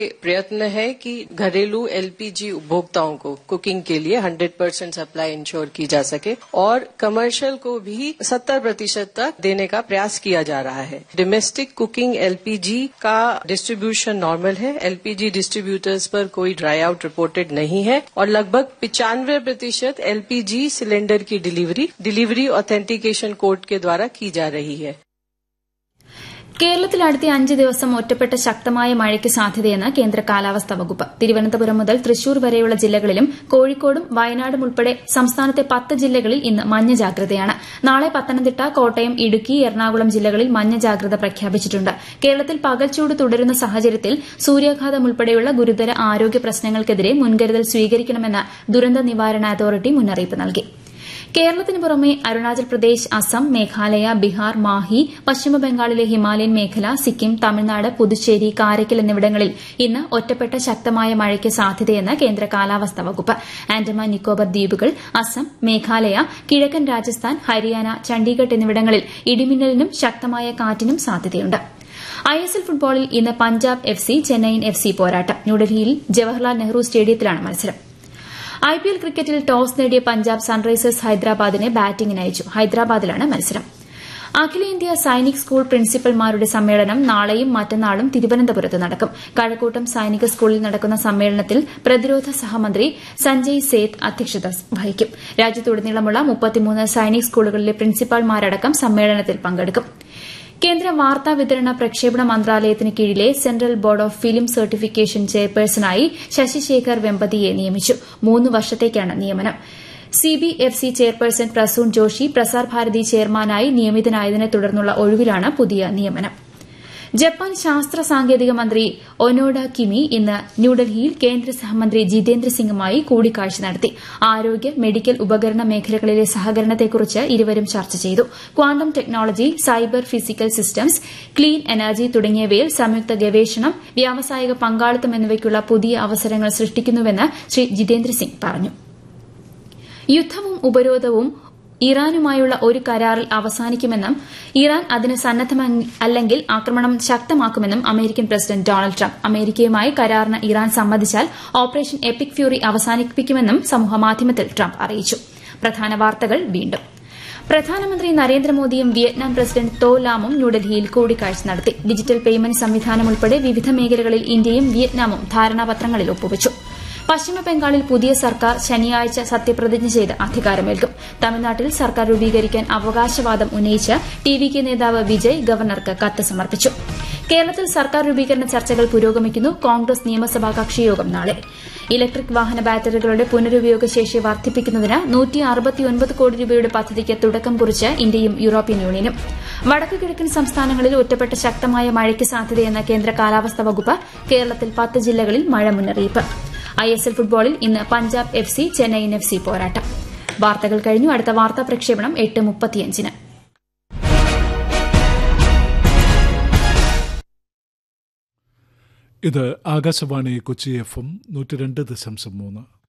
प्रयत्न है कि घरेलू एलपीजी उपभोक्ताओं को कुकिंग के लिए 100 परसेंट सप्लाई इंश्योर की जा सके और कमर्शियल को भी 70 प्रतिशत तक देने का प्रयास किया जा रहा है डोमेस्टिक कुकिंग एलपीजी का डिस्ट्रीब्यूशन नॉर्मल है एलपीजी डिस्ट्रीब्यूटर्स पर कोई ड्राई आउट रिपोर्टेड नहीं है और लगभग पिचानवे प्रतिशत एलपीजी सिलेंडर की डिलीवरी डिलीवरी ऑथेंटिकेशन कोड के द्वारा की जा रही है കേരളത്തിൽ അടുത്ത അഞ്ച് ദിവസം ഒറ്റപ്പെട്ട ശക്തമായ മഴയ്ക്ക് സാധ്യതയെന്ന് കേന്ദ്ര കാലാവസ്ഥാ വകുപ്പ് തിരുവനന്തപുരം മുതൽ തൃശൂർ വരെയുള്ള ജില്ലകളിലും കോഴിക്കോടും വയനാടും ഉൾപ്പെടെ സംസ്ഥാനത്തെ പത്ത് ജില്ലകളിൽ ഇന്ന് മഞ്ഞ ജാഗ്രതയാണ് നാളെ പത്തനംതിട്ട കോട്ടയം ഇടുക്കി എറണാകുളം ജില്ലകളിൽ മഞ്ഞ ജാഗ്രത പ്രഖ്യാപിച്ചിട്ടുണ്ട് കേരളത്തിൽ പകൽച്ചൂട് തുടരുന്ന സാഹചര്യത്തിൽ സൂര്യാഘാതം ഉൾപ്പെടെയുള്ള ഗുരുതര ആരോഗ്യ പ്രശ്നങ്ങൾക്കെതിരെ മുൻകരുതൽ സ്വീകരിക്കണമെന്ന് ദുരന്ത നിവാരണ അതോറിറ്റി മുന്നറിയിപ്പ് നൽകി കേരളത്തിന് പുറമെ അരുണാചൽ പ്രദേശ് അസം മേഘാലയ ബീഹാർ മാഹി പശ്ചിമബംഗാളിലെ ഹിമാലയൻ മേഖല സിക്കിം തമിഴ്നാട് പുതുച്ചേരി കാരയ്ക്കൽ എന്നിവിടങ്ങളിൽ ഇന്ന് ഒറ്റപ്പെട്ട ശക്തമായ മഴയ്ക്ക് സാധ്യതയെന്ന് കേന്ദ്ര കാലാവസ്ഥാ വകുപ്പ് ആൻഡമാൻ നിക്കോബർ ദ്വീപുകൾ അസം മേഘാലയ കിഴക്കൻ രാജസ്ഥാൻ ഹരിയാന ചണ്ഡീഗഡ് എന്നിവിടങ്ങളിൽ ഇടിമിന്നലിനും ശക്തമായ കാറ്റിനും സാധ്യതയുണ്ട് ഐ എസ് എൽ ഫുട്ബോളിൽ ഇന്ന് Punjab F C Chennaiyin F C പോരാട്ടം ന്യൂഡൽഹിയിൽ ജവഹർലാൽ നെഹ്റു സ്റ്റേഡിയത്തിലാണ് മത്സരം ഐ പി എൽ ക്രിക്കറ്റിൽ ടോസ് നേടിയ പഞ്ചാബ് സൺറൈസേഴ്സ് ഹൈദരാബാദിനെ ബാറ്റിംഗിന് അയച്ചു ഹൈദരാബാദിലാണ് മത്സരം അഖിലേന്ത്യാ സൈനിക് സ്കൂൾ പ്രിൻസിപ്പൽമാരുടെ സമ്മേളനം നാളെയും മറ്റന്നാളും തിരുവനന്തപുരത്ത് നടക്കും കഴക്കൂട്ടം സൈനിക സ്കൂളിൽ നടക്കുന്ന സമ്മേളനത്തിൽ പ്രതിരോധ സഹമന്ത്രി സഞ്ജയ് സേത്ത് അധ്യക്ഷത വഹിക്കും രാജ്യത്തുടനീളമുള്ള മുപ്പത്തിമൂന്ന് സൈനിക് സ്കൂളുകളിലെ പ്രിൻസിപ്പാൾമാരടക്കം സമ്മേളനത്തിൽ പങ്കെടുക്കും കേന്ദ്ര വാർത്താ വിതരണ പ്രക്ഷേപണ മന്ത്രാലയത്തിന് കീഴിലെ central board of film certification ചെയർപേഴ്സണായി ശശിശേഖർ വെമ്പതിയെ നിയമിച്ചു മൂന്ന് വർഷത്തേക്കാണ് നിയമനം സിബിഎഫ്സി ചെയർപേഴ്സൺ പ്രസൂൺ ജോഷി പ്രസാർ ഭാരതി ചെയർമാനായി നിയമിതനായതിനെ തുടർന്നുള്ള ഒഴിവിലാണ് പുതിയ നിയമനം ജപ്പാൻ ശാസ്ത്ര സാങ്കേതിക മന്ത്രി ഒനോഡ കിമി ഇന്ന് ന്യൂഡൽഹിയിൽ കേന്ദ്ര സഹമന്ത്രി ജിതേന്ദ്ര സിംഗുമായി കൂടിക്കാഴ്ച നടത്തി ആരോഗ്യ മെഡിക്കൽ ഉപകരണ മേഖലകളിലെ സഹകരണത്തെക്കുറിച്ച് ഇരുവരും ചർച്ച ചെയ്തു quantum technology cyber physical systems clean energy തുടങ്ങിയവയിൽ സംയുക്ത ഗവേഷണം വ്യാവസായിക പങ്കാളിത്തം എന്നിവയ്ക്കുള്ള പുതിയ അവസരങ്ങൾ സൃഷ്ടിക്കുന്നുവെന്ന് ശ്രീ ജിതേന്ദ്ര സിംഗ് പറഞ്ഞു യുദ്ധവും ഉപരോധവും ഇറാനുമായുള്ള ഒരു കരാറിൽ അവസാനിക്കുമെന്നും ഇറാൻ അതിന് സന്നദ്ധമല്ലെങ്കിൽ ആക്രമണം ശക്തമാക്കുമെന്നും അമേരിക്കൻ പ്രസിഡന്റ് ഡൊണാൾഡ് ട്രംപ് അമേരിക്കയുമായി കരാറിന് ഇറാൻ സമ്മതിച്ചാൽ ഓപ്പറേഷൻ എപ്പിക് ഫ്യൂറി അവസാനിപ്പിക്കുമെന്നും സമൂഹമാധ്യമത്തിൽ ട്രംപ് അറിയിച്ചു പ്രധാന വാർത്തകൾ വീണ്ടും പ്രധാനമന്ത്രി നരേന്ദ്രമോദിയും വിയറ്റ്നാം പ്രസിഡന്റ് തോ ലാമും ന്യൂഡൽഹിയിൽ കൂടിക്കാഴ്ച നടത്തി ഡിജിറ്റൽ പേയ്മെന്റ് സംവിധാനം ഉൾപ്പെടെ വിവിധ മേഖലകളിൽ ഇന്ത്യയും വിയറ്റ്നാമും ധാരണാപത്രങ്ങളിൽ ഒപ്പുവച്ചു പശ്ചിമബംഗാളിൽ പുതിയ സർക്കാർ ശനിയാഴ്ച സത്യപ്രതിജ്ഞ ചെയ്ത് അധികാരമേൽക്കും തമിഴ്നാട്ടിൽ സർക്കാർ രൂപീകരിക്കാൻ അവകാശവാദം ഉന്നയിച്ച് ടി വി കെ നേതാവ് വിജയ് ഗവർണർക്ക് കത്ത് സമർപ്പിച്ചു കേരളത്തിൽ സർക്കാർ രൂപീകരണ ചർച്ചകൾ പുരോഗമിക്കുന്നു കോൺഗ്രസ് നിയമസഭാ കക്ഷിയോഗം നാളെ ഇലക്ട്രിക് വാഹന ബാറ്ററികളുടെ പുനരുപയോഗ ശേഷി വർദ്ധിപ്പിക്കുന്നതിന് കോടി രൂപയുടെ പദ്ധതിക്ക് തുടക്കം കുറിച്ച് ഇന്ത്യയും യൂറോപ്യൻ യൂണിയനും വടക്കു കിഴക്കൻ സംസ്ഥാനങ്ങളിൽ ഒറ്റപ്പെട്ട ശക്തമായ മഴയ്ക്ക് സാധ്യതയെന്ന കേന്ദ്ര കാലാവസ്ഥാ വകുപ്പ് കേരളത്തിൽ പത്ത് ജില്ലകളിൽ മഴ മുന്നറിയിപ്പ് ഐ എസ് എൽ ഫുട്ബോളിൽ ഇന്ന് Punjab F C Chennaiyin F C പോരാട്ടം വാർത്തകൾ കഴിഞ്ഞു അടുത്ത വാർത്താ പ്രക്ഷേപണം എട്ട് മുപ്പത്തിയഞ്ചിന് ഇത് ആകാശവാണി കൊച്ചി എഫ് എം നൂറ്റി രണ്ട് ദശാംശം മൂന്ന്